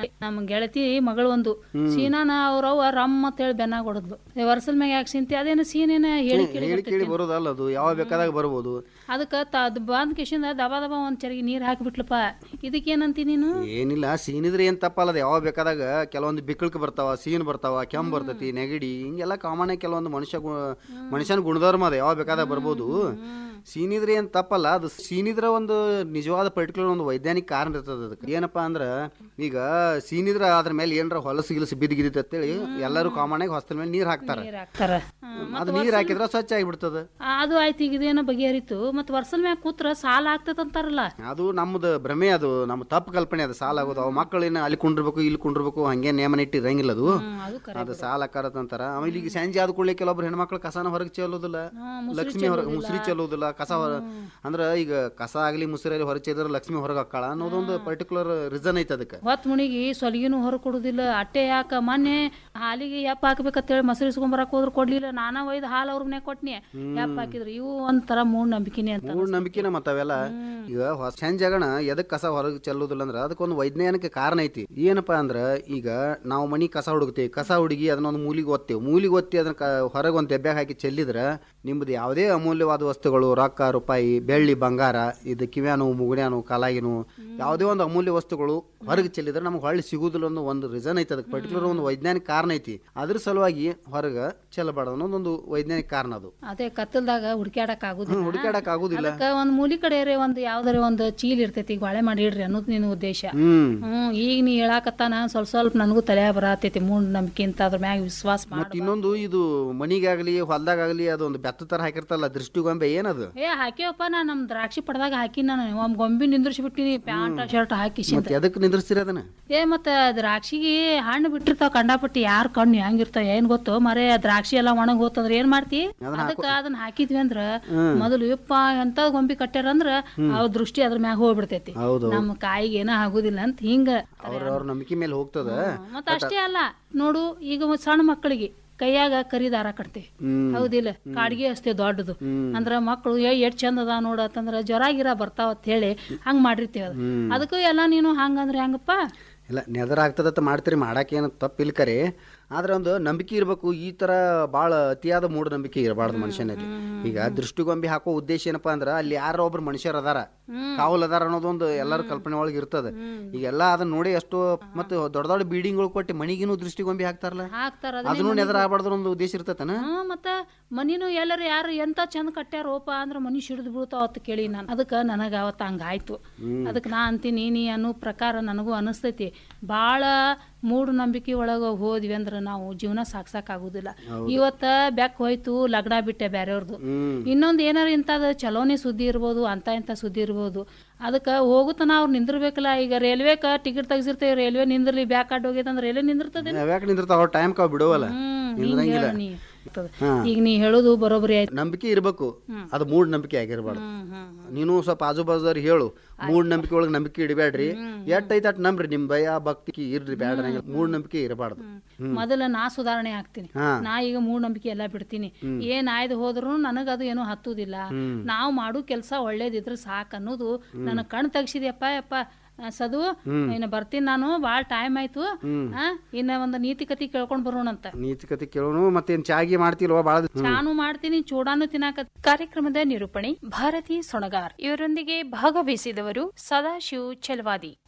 ನಮ್ಮ ಗೆಳತಿ ಮಗಳು ಒಂದು ಸೀನಾನ ಅವ್ರವ್ವ ರಮ್ ಅಂತೇಳಿ ಬೆನ್ನಾಗ ಹೊಡದ್ಲು ವರ್ಷದ ಮ್ಯಾಗ ಯಾಕೆ ಸಿಂತಿ ಅದೇನು ಸೀನೇನ ಹೇಳಿ ಕೇಳಿ ಹೇಳಿ ಕೇಳಿ ಬರೋದಲ್ಲ ಅದು ಯಾವ ಬೇಕಾದಾಗ ಬರ್ಬೋದು ಅದಕ್ಕೆ ಅದು ಬಂದ್ ಕಿಶಿಂದ ದಬಾ ದಬಾ ಒಂದ್ ಚರಿಗೆ ನೀರ್ ಹಾಕಿಬಿಟ್ಲಪ್ಪ ಇದಕ್ಕೇನಂತಿ ನೀನು ಏನಿಲ್ಲ ಸೀನಿದ್ರೆ ಏನ್ ತಪ್ಪಲ್ಲ ಅದು ಯಾವ ಬೇಕಾದಾಗ ಕೆಲವೊಂದು ಬಿಕ್ಕಳ್ಕ ಬರ್ತಾವ ಸೀನ್ ಬರ್ತಾವ ಕೆಮ್ಮು ಬರ್ತೈತಿ ನೆಗಡಿ ಹಿಂಗೆಲ್ಲ ಕಾಮನ್ ಆಗಿ ಕೆಲವೊಂದು ಮನುಷ್ಯ ಗು- ಮನುಷ್ಯನ ಗುಣಧರ್ಮ ಅದ ಯಾವ ಬೇಕಾದಾಗ ಬರ್ಬೋದು ಸೀನಿದ್ರೆ ಏನ್ ತಪ್ಪಲ್ಲ ಅದು ಸೀನಿದ್ರ ಒಂದು ನಿಜವಾದ ಪರ್ಟಿಕ್ಯುಲರ್ ಒಂದು ವೈಜ್ಞಾನಿಕ ಕಾರಣ ಇರ್ತದ ಅದಕ್ಕೆ ಏನಪ್ಪಾ ಅಂದ್ರ ಈಗ ಸೀನಿದ್ರ ಅದ್ರ ಮೇಲೆ ಏನಾರ ಹೊಲಸು ಗಿಲಸು ಬಿದ್ದಿಗಿದ್ದ ಅಂತೇಳಿ ಎಲ್ಲರೂ ಕಾಮನ್ ಆಗಿ ಹೊಸ್ತಲ ಮೇಲೆ ನೀರ್ ಹಾಕ್ತಾರ ನೀರ್ ಹಾಕ್ತಾರ ಅದು ನೀರ್ ಹಾಕಿದ್ರ ಸ್ವಚ್ಛ ಆಗಿಬಿಡ್ತದ ಅದು ಆಯ್ತು ಈಗ ಇದೇನೋ ಬಗೆಹರಿತು ಮತ್ ವರ್ಷದ ಮ್ಯಾಗ ಕೂತ್ರ ಸಾಲ ಆಗ್ತದ ಅಂತಾರಲ್ಲ ಅದು ನಮ್ದು ಭ್ರಮೆ ಅದು ನಮ್ಮ ತಪ್ಪು ಕಲ್ಪನೆ ಅದು ಸಾಲ ಆಗೋದು ಅವ್ ಮಕ್ಕಳೇನ ಅಲ್ಲಿ ಕುಂಡಿರ್ಬೇಕು ಇಲ್ಲಿ ಕುಂಡಿರ್ಬೇಕು ಹಂಗೆ ನೇಮನ ಇಟ್ಟು ಇರಂಗಿಲ್ಲ ಅದು ಹ್ಮ್, ಅದು ಕರೆ ಅದು ಸಾಲ ಆಕಾರತ್ ಅಂತಾರ ಆಮೇಲೆ ಈಗ ಸಂಜೆ ಆದ ಕೂಡಲೇ ಕೆಲವೊಬ್ರು ಹೆಣ್ಮಕ್ಳು ಕಸನ ಹೊರಗೆ ಚೆಲ್ಲೋದಿಲ್ಲ ಲಕ್ಷ್ಮಿ ಹೊರ ಮುಸ್ರಿ ಚೆಲ್ಲೋದಿಲ್ಲ ಕಸ ಹೊರ ಅಂದ್ರ ಈಗ ಕಸ ಆಗ್ಲಿ ಮುಸ್ರಿ ಹೊರಗೆ ಚೆಲ್ಲಿದ್ರೆ ಲಕ್ಷ್ಮಿ ಹೊರಗೆ ಹಾಕಾಳ ಅನ್ನೋದೊಂದು ಪರ್ಟಿಕ್ಯುಲರ್ ರೀಸನ್ ಐತೆ ಅದಕ್ಕೆ ಹೊತ್ತು ಮುಣಿಗಿ ಸೊಲಿಗಿನೂ ಹೊರ ಕೊಡುದಿಲ್ಲ ಅಟ್ಟೆ ಯಾಕ ಮೊನ್ನೆ ಹಾಲಿಗೆ ಯಪ್ಪ ಹಾಕ್ಬೇಕಂತೇಳಿ ಮೊಸರು ಇಸ್ಕೊಂಬರಕ್ ಹೋದ್ರು ಕೊಡ್ಲಿಲ್ಲ ನಾನ ಒಯ್ದು ಹಾಲು ಅವ್ರ ಮನೆ ಕೊಟ್ನಿ ಯಪ್ಪ ಹಾಕಿದ್ರು ಇವು ಒಂಥರ ಮೂಢ ನಂಬಿಕೆನೆ ಅಂತ ಮೂಢ ನಂಬಿಕೆನ ಮತ್ತ ಅವೆಲ್ಲ ಈಗ ಹೊಸ ಸಂಜೆಗಣ ಎದಕ್ ಕಸ ಹೊರಗೆ ಚೆಲ್ಲೋದಿಲ್ಲ ಅಂದ್ರ ಅದಕ್ಕೊಂದು ವೈಜ್ಞಾನಿಕ ಕಾರಣ ಐತಿ ಏನಪ್ಪಾ ಅಂದ್ರ ಈಗ ನಾವು ಮನಿ ಕಸ ಹುಡುಕ್ತೇವೆ ಕಸ ಹುಡುಗಿ ಅದನ್ನೊಂದು ಮೂಲಿಗೆ ಒತ್ತೇವೆ ಮೂಲಿಗೆ ಒತ್ತಿ ಅದನ್ನ ಕ- ಹೊರಗೆ ಒಂದು ದೆಬ್ಬೆ ಹಾಕಿ ಚೆಲ್ಲಿದ್ರ ನಿಮ್ದು ಯಾವುದೇ ಅಮೂಲ್ಯವಾದ ವಸ್ತುಗಳು ರೊಕ್ಕ ರೂಪಾಯಿ ಬೆಳ್ಳಿ ಬಂಗಾರ ಇದು ಕಿವ್ಯಾನು ಮುಗುಡ್ಯಾನು ಕಾಲಾಗಿನು ಯಾವುದೇ ಒಂದು ಅಮೂಲ್ಯ ವಸ್ತುಗಳು ಹೊರಗೆ ಚೆಲ್ಲಿದ್ರೆ ನಮ್ಗೆ ಹೊಳ್ಳಿ ಸಿಗುದಿಲ್ಲ ಅನ್ನೋ ಒಂದು ರೀಸನ್ ಐತಿ ಅದಕ್ಕೆ ಪರ್ಟಿಕ್ಯುಲರ್ ಒಂದು ವೈಜ್ಞಾನಿಕ ಕಾರಣ ಐತಿ ಅದ್ರ ಸಲುವಾಗಿ ಹೊರಗೆ ಚೆಲ್ಲಬಾರ್ದು ಅನ್ನೋದೊಂದು ವೈಜ್ಞಾನಿಕ ಕಾರಣ ಅದು ಅದೇ ಕತ್ತಲ್ದಾಗ ಹುಡ್ಕ್ಯಾಡಕ್ ಆಗುದಿಲ್ಲ ಹುಡುಕಾಡಕ್ ಆಗುದಿಲ್ಲ ಅದಕ್ಕ ಒಂದ್ ಮೂಲಿ ಕಡೆ ಒಂದ್ ಯಾವ್ದಾರ ಒಂದ್ ಚೀಲ್ ಇರ್ತೈತಿ ಈಗ ಬಾಳೆ ಮಾಡಿ ಇಡ್ರಿ ಅನ್ನೋದು ನಿನ್ನ ಉದ್ದೇಶ ಹ್ಮ್ ಹ್ಮ್ ಈಗ ನೀ ಹೇಳಾಕತ್ತಾನ ಸ್ವಲ್ಪ ಸ್ವಲ್ಪ ನನಗೂ ತಲೆ ಬರತೈತಿ ಮೂಢ ನಂಬಿಕೆ ಅಂತ ಅದ್ರ ಮ್ಯಾಗ ವಿಶ್ವಾಸ ಮಾಡ ಮತ್ ಇನ್ನೊಂದು ಇದು ಮನಿಗಾಗ್ಲಿ ಹೊಲ್ದಾಗಲಿ ಅದೊಂದು ಬೆತ್ತ ತರ ಹಾಕಿರ್ತಲ್ಲ ದೃಷ್ಟಿಗೊಂಬೆ ಏನದು ಏ ಹಾಕ್ಯವಪ್ಪ ನಾ ನಮ್ ದ್ರಾಕ್ಷಿ ಪಡ್ದಾಗ ಹಾಕಿ ನಾನು ಒಮ್ಮೆ ಗೊಂಬಿ ನಿಂದ್ರಿಸಿ ಬಿಟ್ಟಿನಿ ಪ್ಯಾಂಟ್ ಶರ್ಟ್ ಹಾಕಿ ಮತ್ ಎದಕ್ ನಿಂದ್ರಿಸ್ತೀರ ಅದನ್ನ ಏ ಮತ್ತ ದ್ರಾಕ್ಷಿಗೆ ಹಣ್ಣು ಬಿಟ್ಟಿರ್ತಾವ ಕಂಡಾಪಟ್ಟಿ ಯಾರ್ ಕಣ್ಣು ಹೆಂಗಿರ್ತಾವ ಏನ್ ಗೊತ್ತು ಮರೆ ದ್ರಾಕ್ಷಿ ಎಲ್ಲ ಒಣಗ್ ಹೋತಂದ್ರ ಏನ್ ಮಾಡ್ತಿ ಅದಕ್ಕ ಅದನ್ನ ಹಾಕಿದ್ವಿ ಅಂದ್ರ ಮೊದಲು ಯಪ್ಪ ಎಂತ ಗೊಂಬಿ ಕಟ್ಟ್ಯಾರ ಅಂದ್ರ ಅವ್ ದೃಷ್ಟಿ ಅದ್ರ ಮ್ಯಾಗ ಹೋಗ್ಬಿಡ್ತೈತಿ ಹೌದು ನಮ್ಮ ಕಾಯಿಗೆ ಏನ ಆಗುದಿಲ್ಲ ಅಂತ ಹಿಂಗ ಅವ್ರ ಅವ್ರ ನಂಬಿಕೆ ಮೇಲೆ ಹೋಗ್ತದ ಮತ್ತ ಅಷ್ಟೇ ಅಲ್ಲ ನೋಡು ಈಗ ಒಂದ್ ಸಣ್ಣ ಮಕ್ಕಳಿಗೆ ಕೈಯಾಗ ಕರಿ ದಾರ ಕಟ್ತೇವಿ ಹ್ಮ್. ಹೌದಿಲ್ಲ ಕಾಡ್ಗೆ ಅಷ್ಟೇ ದೊಡ್ಡದು ಅಂದ್ರ ಮಕ್ಕಳು ಏ ಎಷ್ಟ್ ಚಂದ ಅದ ನೋಡ ಅಂತಂದ್ರ ಜ್ವರ ಗಿರ ಬರ್ತಾವ ಅಂತ ಹೇಳಿ ಹಂಗ್ ಮಾಡಿರ್ತೀವಿ ಅದು ಅದಕ್ಕೂ ಎಲ್ಲ ನೀನು ಹಂಗಂದ್ರೆ ಹೆಂಗಪ್ಪ ಇಲ್ಲ ನೆದರ್ ಆಗ್ತದತ್ತ ಮಾಡ್ತೀರಿ ಮಾಡಾಕೇನು ತಪ್ಪಿಲ್ಲ ಕರೆ ಆದ್ರೆ ಒಂದು ನಂಬಿಕೆ ಇರಬೇಕು ಈ ತರ ಭಾಳ ಅತಿಯಾದ ಮೂಢನಂಬಿಕೆ ಇರಬಾರ್ದು ಮನುಷ್ಯನಲ್ಲಿ ಈಗ ದೃಷ್ಟಿಗೊಂಬೆ ಹಾಕೋ ಉದ್ದೇಶ ಏನಪ್ಪಾ ಅಂದ್ರ ಅಲ್ಲಿ ಯಾರೋ ಒಬ್ರು ಮನುಷ್ಯರು ಅದಾರ ಕಾವಲ್ ಅದಾರ ಅನ್ನೋದೊಂದು ಎಲ್ಲರ ಕಲ್ಪನೆ ಒಳಗೆ ಇರ್ತದ ಈಗೆಲ್ಲ ಅದನ್ನ ನೋಡಿ ಎಷ್ಟು ಮತ್ತೆ ದೊಡ್ಡ ದೊಡ್ಡ ಬಿಲ್ಡಿಂಗ್ಗಳು ಕೊಟ್ಟು ಮನಿಗಿನೂ ದೃಷ್ಟಿಗೊಂಬೆ ಹಾಕ್ತಾರಲ್ಲ ಹಾಕ್ತಾರ ಅದನ್ನು ನೆದರ್ ಆಗ್ಬಾರ್ದು ಒಂದು ಉದ್ದೇಶ ಇರ್ತತನ ಹ್ಮ್ ಮತ್ತ ಮನಿನು ಎಲ್ಲರ ಯಾರು ಎಂತ ಚಂದ ಕಟ್ಟ್ಯಾರೋಪ ಅಂದ್ರ ಮನಿ ಸಿಡಿದು ಬೀಳ್ತಾವ ಅಂತ ಕೇಳಿ ನಾನು ಅದಕ್ಕೆ ನನಗ ಅವತ್ತ ಹಂಗಾಯ್ತು ಅದಕ್ಕೆ ನಾ ಅಂತೀನಿ ನೀ ಅನ್ನೋ ಪ್ರಕಾರ ನನಗೂ ಅನಿಸ್ತೈತಿ ಭಾಳ ಮೂಢನಂಬಿಕೆ ಒಳಗ ಹೋದ್ವಿ ಅಂದ್ರ ನಾವು ಜೀವನ ಸಾಕ್ಸಕ್ ಆಗುದಿಲ್ಲ ಇವತ್ತ ಬೆಕ್ ಹೋಯ್ತು ಲಗ್ನ ಬಿಟ್ಟೆ ಬ್ಯಾರೆಯವ್ರದ್ದು ಹ್ಮ್ ಇನ್ನೊಂದು ಏನಾರ ಇಂಥದ್ದು ಚಲೋನೆ ಸುದ್ದಿ ಇರ್ಬೋದು ಅಂತ ಇಂಥ ಸುದ್ದಿ ಇರ್ಬೋದು ಅದಕ್ಕೆ ಹೋಗುತ್ತಾನ ಅವ್ರು ನಿಂದಿರ್ಬೇಕಲ್ಲ ಈಗ ರೈಲ್ವೆಕ ಟಿಕೆಟ್ ತೆಗ್ಸಿರ್ತೇವೆ ರೈಲ್ವೆ ನಿಂದಿರ್ಲಿ ಬ್ಯಾಕ್ ಅಡ್ಡ ಹೋಗೈತಂದ್ರೆ ರೈಲ್ವೆ ನಿಂದಿರ್ತದೆ ಯಾವ್ಯಾಕೆ ನಿಂದಿರ್ತಾವ ಅವ್ರ ಟೈಮ್ ಕಾವ್ ಬಿಡುವಲ್ಲ ಹ್ಮ್ ಹಿಂಗ್ ನಿಂದ್ರಂಗಿಲ್ಲ ಹೇಳು ನೀ ಆಗ್ತದೆ. ಈಗ ನೀ ಹೇಳೋದು ಬರೋಬ್ಬರಿ ಆಯ್ತು ನಂಬಿಕೆ ಇರಬೇಕು ಅದು ಮೂಢ ನಂಬಿಕೆ ಆಗಿರ್ಬಾರ್ದು ಹ್ಮ್ ಹ್ಮ್ ನೀನು ಸ್ವಲ್ಪ ಆಜು ಬಾಜುದವ್ರಿಗೆ ಹೇಳು ಮೂಢ ನಂಬಿಕೆ ಒಳಗೆ ನಂಬಿಕೆ ಇಡಬೇಡ್ರಿ ಎಷ್ಟ್ ಐತೆ ಅಟ್ ನಂಬ್ರಿ ನಿಮ್ ಭಯ ಭಕ್ತಿ ಇರ್ರಿ ಬ್ಯಾಡ್ರಿ ಮೂಢ ನಂಬಿಕೆ ಇರಬಾರ್ದು ಮೊದಲ ನಾ ಸುಧಾರಣೆ ಆಗ್ತೀನಿ ಹಾ. ನಾ ಈಗ ಮೂಢನಂಬಿಕೆ ಎಲ್ಲ ಬಿಡ್ತೀನಿ ಏನ್ ಆಯ್ದು ಹೋದ್ರು ನನಗ ಅದು ಏನು ಹತ್ತುದಿಲ್ಲ ನಾವು ಮಾಡೋ ಕೆಲಸ ಒಳ್ಳೇದಿದ್ರೆ ಸಾಕ್ ಅನ್ನೋದು ನನ್ನ ಕಣ್ ತೆಗ್ಸಿದ್ಯಪ್ಪ ಯಪ್ಪ ಆ, ಸದು ಇನ್ನು ಬರ್ತೀನಿ ನಾನು ಭಾಳ ಟೈಮ್ ಆಯ್ತು ಆ, ಇನ್ನ ಒಂದು ನೀತಿ ಕತಿ ಕೇಳ್ಕೊಂಡ್ ಬರೋಣಂತ ನೀತಿ ಕತೆ ಕೇಳೋನು ಮತ್ತೇನ್ ಚಾಗಿ ಮಾಡ್ತಿಲ್ವಾ ಬಾಳ ಚಾನು ಮಾಡ್ತೀನಿ ಚೂಡಾನು ತಿನ್ನಾಕ ಕಾರ್ಯಕ್ರಮದ ನಿರೂಪಣೆ ಭಾರತಿ ಸೊಣಗಾರ್ ಇವರೊಂದಿಗೆ ಭಾಗವಹಿಸಿದವರು ಸದಾಶಿವ್ ಚೆಲ್ವಾದಿ